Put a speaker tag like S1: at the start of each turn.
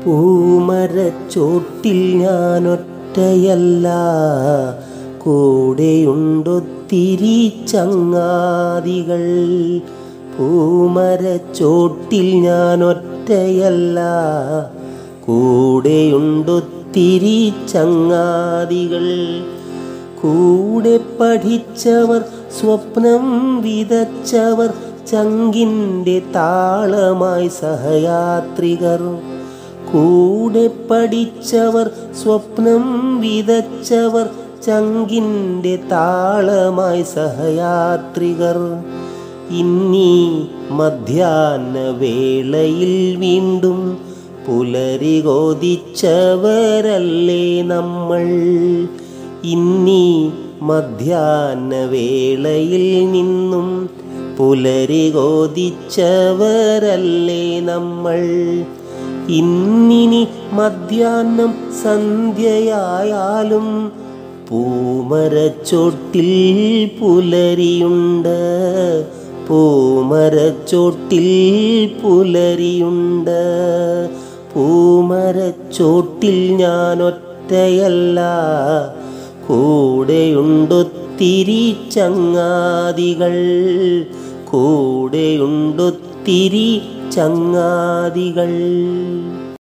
S1: പൂമരച്ചോട്ടിൽ ഞാനൊറ്റയല്ല കൂടെയുണ്ടൊത്തിരി ചങ്ങാതികൾ പൂമരച്ചോട്ടിൽ ഞാനൊറ്റയല്ല കൂടെയുണ്ടൊത്തിരി ചങ്ങാതികൾ കൂടെ പഠിച്ചവർ സ്വപ്നം വിതച്ചവർ ചങ്കിൻ്റെ താളമായി സഹയാത്രികർ കൂടെ പഠിച്ചവർ സ്വപ്നം വിതച്ചവർ ചങ്കിൻ്റെ താളമായി സഹയാത്രികർ ഇന്നീ മധ്യാഹ്ന വേളയിൽ വീണ്ടും പുലരി കോതിച്ചവരല്ലേ നമ്മൾ ഇന്നീ മധ്യാഹ്ന വേളയിൽ നിന്നും പുലരി കോതിച്ചവരല്ലേ നമ്മൾ ഇന്നിനി മധ്യാഹ്നം സന്ധ്യയായാലും പൂമരച്ചോട്ടിൽ പുലരിയുണ്ട് പൂമരച്ചോട്ടിൽ പുലരിയുണ്ട് പൂമരച്ചോട്ടിൽ ഞാനൊറ്റയല്ല കൂടെയുണ്ടൊത്തിരി ചങ്ങാതികൾ കൂടെയുണ്ടൊത്തിരി ചങ്ങാതികൾ